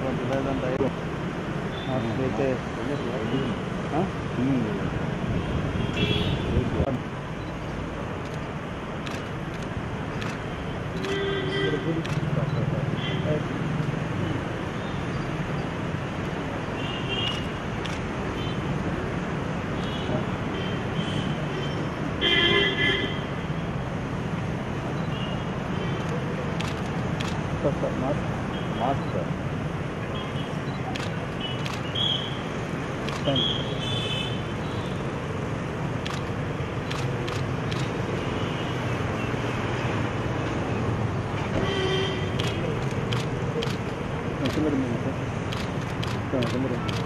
లేదంటే అయితే ఆ? Sir sir mask mask sir thank you కిందకి ఉంది సార్ సార్, కిందకి ఉంది.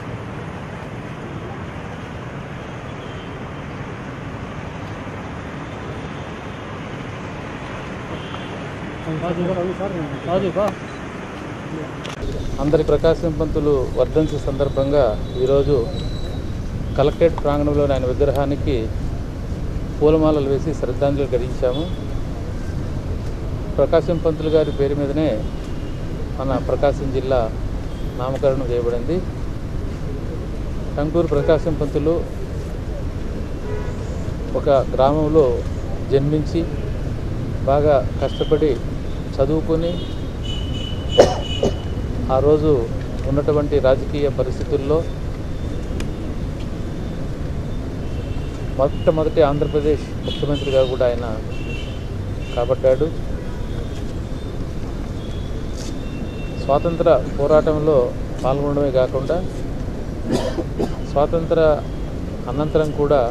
అందరి ప్రకాశం పంతులు వర్ధంతి సందర్భంగా ఈరోజు కలెక్టరేట్ ప్రాంగణంలోని ఆయన విగ్రహానికి పూలమాలలు వేసి శ్రద్ధాంజలి ఘటించాము ప్రకాశం పంతులు గారి పేరు మీదనే మన ప్రకాశం జిల్లా నామకరణం చేయబడింది టంకూరు ప్రకాశం పంతులు ఒక గ్రామంలో జన్మించి బాగా కష్టపడి చదువుకొని ఆ రోజు ఉన్నటువంటి రాజకీయ పరిస్థితుల్లో మొట్టమొదటి ఆంధ్రప్రదేశ్ ముఖ్యమంత్రిగా కూడా ఆయన కాబట్టాడు స్వాతంత్ర పోరాటంలో పాల్గొనడమే కాకుండా స్వాతంత్ర అనంతరం కూడా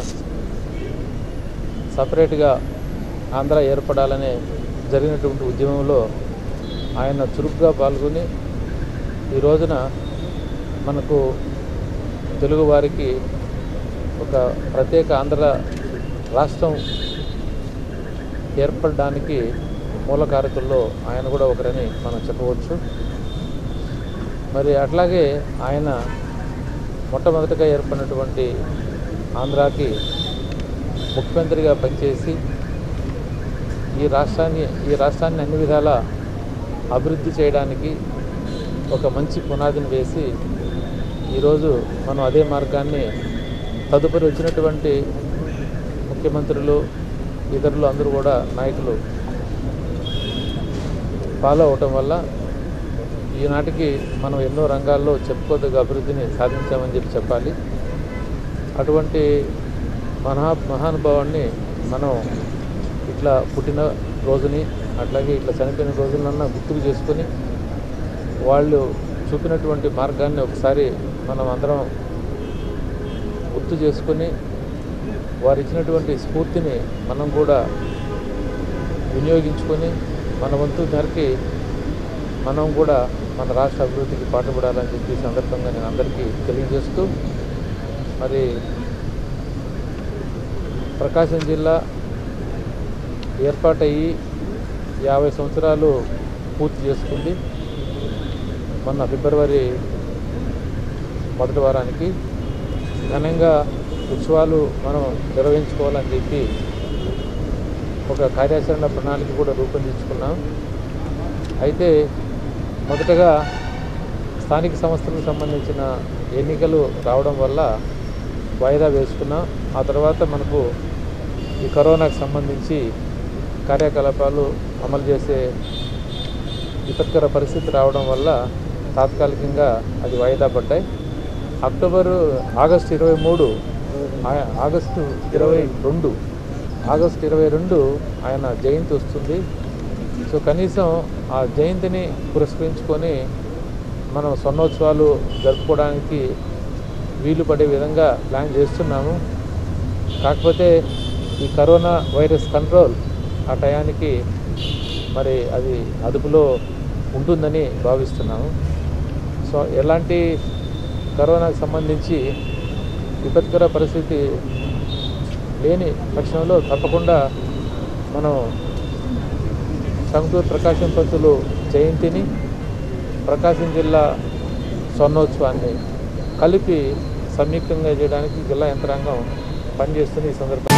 సపరేట్గా ఆంధ్ర ఏర్పడాలనే జరిగినటువంటి ఉద్యమంలో ఆయన చురుగ్గా పాల్గొని ఈ రోజున మనకు తెలుగు వారికి ఒక ప్రత్యేక ఆంధ్ర రాష్ట్రం ఏర్పడడానికి మూలకారకుల్లో ఆయన కూడా ఒకరని మనం చెప్పవచ్చు మరి అట్లాగే ఆయన మొట్టమొదటిగా ఏర్పడినటువంటి ఆంధ్రాకి ముఖ్యమంత్రిగా పనిచేసి ఈ రాష్ట్రాన్ని ఈ రాష్ట్రాన్ని అన్ని విధాలా అభివృద్ధి చేయడానికి ఒక మంచి పునాదిని వేసి ఈరోజు మనం అదే మార్గాన్ని తదుపరి వచ్చినటువంటి ముఖ్యమంత్రులు ఇతరులు అందరూ కూడా నాయకులు ఫాలో అవటం వల్ల ఈనాటికి మనం ఎన్నో రంగాల్లో చెప్పుకోదగ్గ అభివృద్ధిని సాధించామని చెప్పి చెప్పాలి అటువంటి మహా మహానుభావాన్ని మనం ఇట్లా పుట్టిన రోజుని అట్లాగే ఇట్లా చనిపోయిన రోజులన్నా గుర్తుకు చేసుకొని వాళ్ళు చూపినటువంటి మార్గాన్ని ఒకసారి మనం అందరం గుర్తు చేసుకొని వారు ఇచ్చినటువంటి స్ఫూర్తిని మనం కూడా వినియోగించుకొని మన వంతు మేరకి మనం కూడా మన రాష్ట్ర అభివృద్ధికి పాటుపడాలని చెప్పి ఈ సందర్భంగా నేను అందరికీ తెలియజేస్తూ మరి ప్రకాశం జిల్లా ఏర్పాటయ్యి యాభై సంవత్సరాలు పూర్తి చేసుకుంది మొన్న ఫిబ్రవరి మొదటి వారానికి ఘనంగా ఉత్సవాలు మనం నిర్వహించుకోవాలని చెప్పి ఒక కార్యాచరణ ప్రణాళిక కూడా రూపొందించుకున్నాం అయితే మొదటగా స్థానిక సంస్థలకు సంబంధించిన ఎన్నికలు రావడం వల్ల వాయిదా వేసుకున్నాం ఆ తర్వాత మనకు ఈ కరోనాకు సంబంధించి కార్యకలాపాలు అమలు చేసే విపత్కర పరిస్థితి రావడం వల్ల తాత్కాలికంగా అది వాయిదా పడ్డాయి అక్టోబరు ఆగస్టు ఇరవై మూడు ఆ- ఆగస్టు ఇరవై రెండు ఆగస్టు ఇరవై రెండు ఆయన జయంతి వస్తుంది సో కనీసం ఆ జయంతిని పురస్కరించుకొని మనం స్వర్ణోత్సవాలు జరుపుకోవడానికి వీలు పడే విధంగా ప్లాన్ చేస్తున్నాము కాకపోతే ఈ కరోనా వైరస్ కంట్రోల్ ఆ టయానికి మరి అది అదుపులో ఉంటుందని భావిస్తున్నాము సో ఎలాంటి కరోనాకు సంబంధించి విపత్కర పరిస్థితి లేని పక్షంలో తప్పకుండా మనం టంగుటూరు ప్రకాశం పంతులు జయంతిని ప్రకాశం జిల్లా స్వర్ణోత్సవాన్ని కలిపి సంయుక్తంగా చేయడానికి జిల్లా యంత్రాంగం పనిచేస్తున్న ఈ సందర్భంగా